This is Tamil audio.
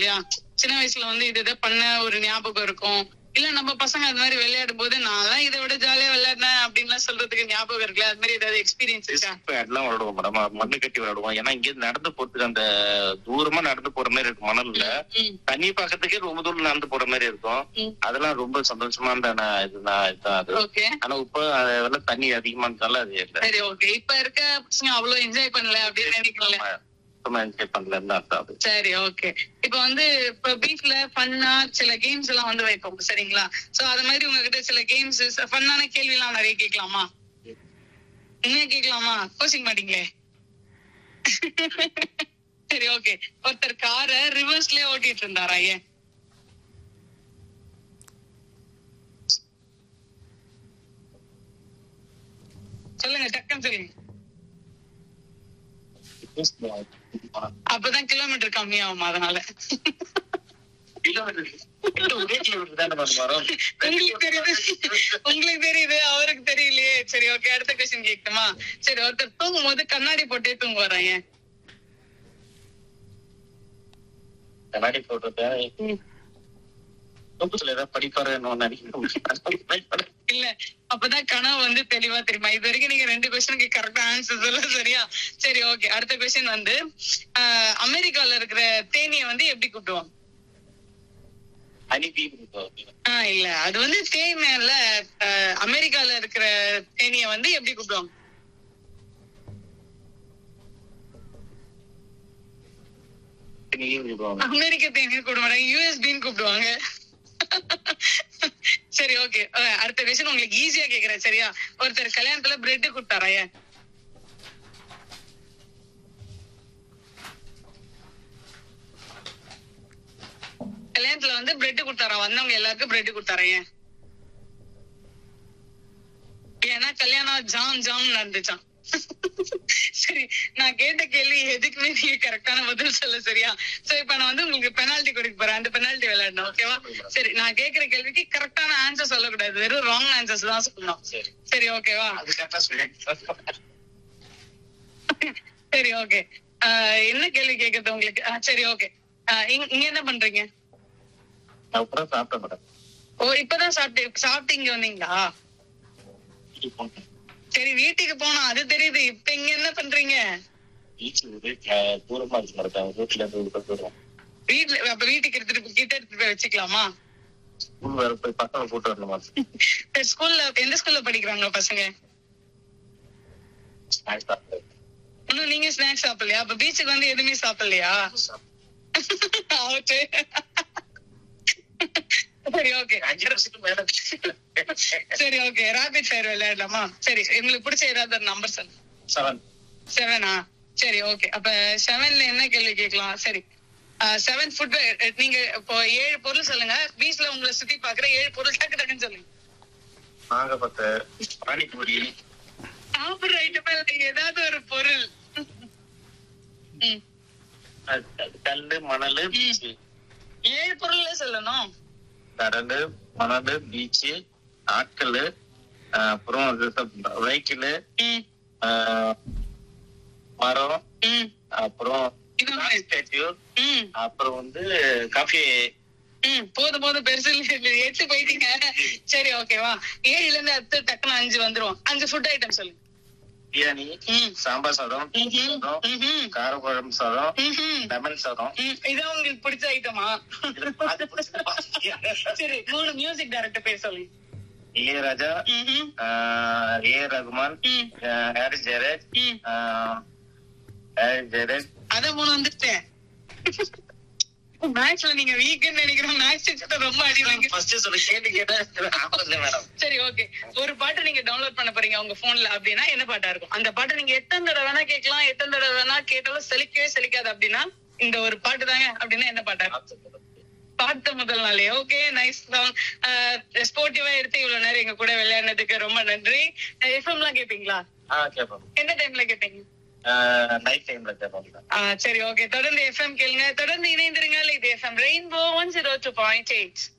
இல்லையா சின்ன வயசுல வந்து இது இதை பண்ண ஒரு ஞாபகம் இருக்கும் இல்ல நம்ம பசங்க அது மாதிரி விளையாடும் போது நான்லாம் இதை விட ஜாலியா விளையாடினேன் அப்படின்லாம் சொல்றதுக்கு ஞாபகம் இருக்குல்ல அது மாதிரி ஏதாவது எக்ஸ்பீரியன்ஸ் இருக்கா எல்லாம் விளையாடுவோம் மேடம் மண்ணு கட்டி விளையாடுவோம் ஏன்னா இங்க இருந்து நடந்து போறதுக்கு அந்த தூரமா நடந்து போற மாதிரி இருக்கும் மணல்ல ம், தண்ணி பக்கத்துக்கே ரொம்ப தூரம் நடந்து போற மாதிரி இருக்கும் ம். அதெல்லாம் ரொம்ப சந்தோஷமா இருந்த நான் இது நான் இதுதான் அது ஓகே ஆனா இப்ப அதெல்லாம் தண்ணி அதிகமா இருந்தாலும் அது இல்ல சரி ஓகே இப்ப இருக்க பசங்க அவ்வளவு என்ஜாய் பண்ணல அப்படின்னு நினைக்கல சுத்தமா என்ஜாய் பண்ணலன்னு தான் அர்த்தம் அது சரி ஓகே இப்ப வந்து இப்ப பீஃப்ல ஃபன்னா சில கேம்ஸ் எல்லாம் வந்து வைப்போம் சரிங்களா சோ அது மாதிரி உங்ககிட்ட சில கேம்ஸ் ஃபன்னான கேள்வி எல்லாம் நிறைய கேட்கலாமா என்ன கேட்கலாமா கோச்சிக்க மாட்டீங்களே சரி ஓகே ஒருத்தர் காரை ரிவர்ஸ்லயே ஓட்டிட்டு இருந்தாரா ஏன் சொல்லுங்க டக்குன்னு சொல்லுங்க அப்பதான் கிலோமீட்டர் கம்மியாகும் அதனால உங்களுக்கு தெரியுது உங்களுக்கு தெரியுது அவருக்கு தெரியலையே சரி ஓகே அடுத்த கொஸ்டின் கேட்கணுமா சரி ஒருத்தர் தூங்கும் போது கண்ணாடி போட்டே தூங்க வராங்க கண்ணாடி போட்டு தொகுத்துல ஏதாவது படிப்பாருன்னு நினைக்கிறேன் இல்ல அப்பதான் கனவு வந்து தெளிவா தெரியுமா இது வரைக்கும் நீங்க ரெண்டு கொஸ்டினுக்கு கரெக்டா ஆன்சர் சொல்ல சரியா சரி ஓகே அடுத்த கொஸ்டின் வந்து ஆஹ், அமெரிக்கால இருக்கிற தேனிய வந்து எப்படி கூப்பிடுவாங்க அனுப்பி ஆஹ் இல்ல அது வந்து தேனியல்ல ஆஹ், அமெரிக்கால இருக்கிற தேனிய வந்து எப்படி கூப்பிடுவாங்க அமெரிக்க தேனிய கூப்பிட மாட்டாங்க யூஎஸ்பின்னு கூப்பிடுவாங்க சரி ஓகே அடுத்த கொஸ்டின் உங்களுக்கு ஈஸியா கேக்குறேன் சரியா ஒருத்தர் கல்யாணத்துல பிரெட் கொடுத்தாரா ஏன் கல்யாணத்துல வந்து பிரெட் கொடுத்தாரா வந்தவங்க எல்லாருக்கும் பிரெட் கொடுத்தாரா ஏன் ஏன்னா கல்யாணம் ஜாம் ஜாம் நடந்துச்சான் சரி நான் கேட்ட கேள்வி எதுக்குமே நீங்க கரெக்டான பதில் சொல்ல சரியா சோ இப்ப நான் வந்து உங்களுக்கு பெனால்டி கொடுக்க போறேன் அந்த பெனால்டி விளையாடணும் ஓகேவா சரி நான் கேக்குற கேள்விக்கு கரெக்டான ஆன்சர் சொல்லக்கூடாது வெறும் ராங் ஆன்சர்ஸ் தான் சொல்லணும் சரி சரி ஓகேவா அது கரெக்டா சொல்லி சரி ஓகே என்ன கேள்வி கேக்குறது உங்களுக்கு ஆ, சரி ஓகே இங்க என்ன பண்றீங்க நான் அப்புறம் சாப்பிட்டேன் மேடம் ஓ இப்பதான் சாப்பிட்டு சாப்பிட்டு இங்க வந்தீங்களா வீட்டுக்கு போனேன் சரி வீட்டுக்கு போனோம் அது தெரியுது இப்ப இங்க என்ன பண்றீங்க பீச் தூரமா இருக்கு மேடம் வீட்டுல இருந்து உள்ள போயிடுவோம் வீட்ல அப்ப வீட்டுக்கு எடுத்துட்டு போய் கிட்ட எடுத்துட்டு போய் வச்சுக்கலாமா ஸ்கூல் வேற போய் பசங்க கூட்டு வரணும் மேடம் ஸ்கூல்ல எந்த ஸ்கூல்ல படிக்கிறாங்க பசங்க ஸ்நாக்ஸ் சாப்பிட்டேன் இன்னும் நீங்க ஸ்நாக்ஸ் சாப்பிடலையா அப்ப பீச்சுக்கு வந்து எதுவுமே சாப்பிடலையா Out. சரி ஓகே அஞ்சு நிமிஷத்துக்கு மேல சரி ஓகே ராபிட் ஃபயர் விளையாடலாமா சரி உங்களுக்கு பிடிச்ச ஏதாவது ஒரு நம்பர் சொல்லு செவன் செவனா சரி ஓகே அப்ப செவன்ல என்ன கேள்வி கேட்கலாம் சரி செவன் ஃபுட் நீங்க இப்போ ஏழு பொருள் சொல்லுங்க பீச்ல உங்களை சுத்தி பாக்குற ஏழு பொருள் டக்கு டக்குன்னு சொல்லுங்க நாங்க பத்து பானிபூரி சாப்பிடுற ஐட்டமே இல்லை ஏதாவது ஒரு பொருள் ம். கல்லு மணல் பீச்சு ஏழு பொருள்ல சொல்லணும் கடலு மணல் பீச்சு ஆட்கள் அப்புறம் வெஹிக்கிள் ம், மரம் ம், அப்புறம் இன்னொன்னு. ஸ்டாச்சு ம், அப்புறம் வந்து காஃபி ம். போதும் போதும் பெருசு இல்ல, எட்டு போயிட்டீங்க சரி ஓகேவா ஏழுல இருந்து அடுத்து டக்குன்னு அஞ்சு வந்துரும் அஞ்சு ஃபுட் ஐட்டம் சொல்லுங்க பிரியாணி ம். சாம்பார் சாதம் இட்லி ம்ஹும், சாதம் ம்ஹும், காரக்குழம்பு சாதம் ம்ஹும், லெமன் சாதம் ம். இதான் உங்களுக்கு பிடிச்ச ஐட்டமா இதுல பாதி பிடிச்சது. சரி மூணு மியூசிக் டைரக்டர் பேர் சொல்லுங்க இளையராஜா ம்ஹும், ஆஹ் ஏ ரகுமான் ம், ஆஹ் ஹாரிஸ் ஜெயராஜ் ம். ஆஹ் ஹாரிஸ் ஜெயராஜ் அதான் மூணு வந்துட்டேன் மேக்ஸ்ல நீங்க வீக்குன்னு நினைக்கிறேன் மேக்ஸ் டீச்சர் ரொம்ப அடி வாங்கி ஃபர்ஸ்ட் சொல்ல கேள்வி கேட்டா ஆமாம் மேடம் சரி ஓகே ஒரு பாட்டு நீங்க டவுன்லோட் பண்ண போறீங்க உங்க போன்ல அப்படின்னா என்ன பாட்டா இருக்கும் அந்த பாட்டை நீங்க எத்தனை தடவை வேணா கேட்கலாம் எத்தனை தடவை வேணா கேட்டாலும் செலிக்கவே செலிக்காது அப்படின்னா இந்த ஒரு பாட்டு தாங்க அப்படின்னா என்ன பாட்டா இருக்கும் பார்த்த முதல் நாளே ஓகே நைஸ் சாங் ஸ்போர்ட்டிவா எடுத்து இவ்வளவு நேரம் எங்க கூட விளையாடுனதுக்கு ரொம்ப நன்றி எஃப்எம் எல்லாம் கேப்பீங்களா ஆ கேட்போம் எந்த டைம்ல கேப்பீங்க நைட் டைம்ல கேட்போம் ஆ, சரி ஓகே தொடர்ந்து எஃப்எம் கேளுங்க தொடர்ந்து இணைந்திருங்கள் இது FM rainbow one zero two point eight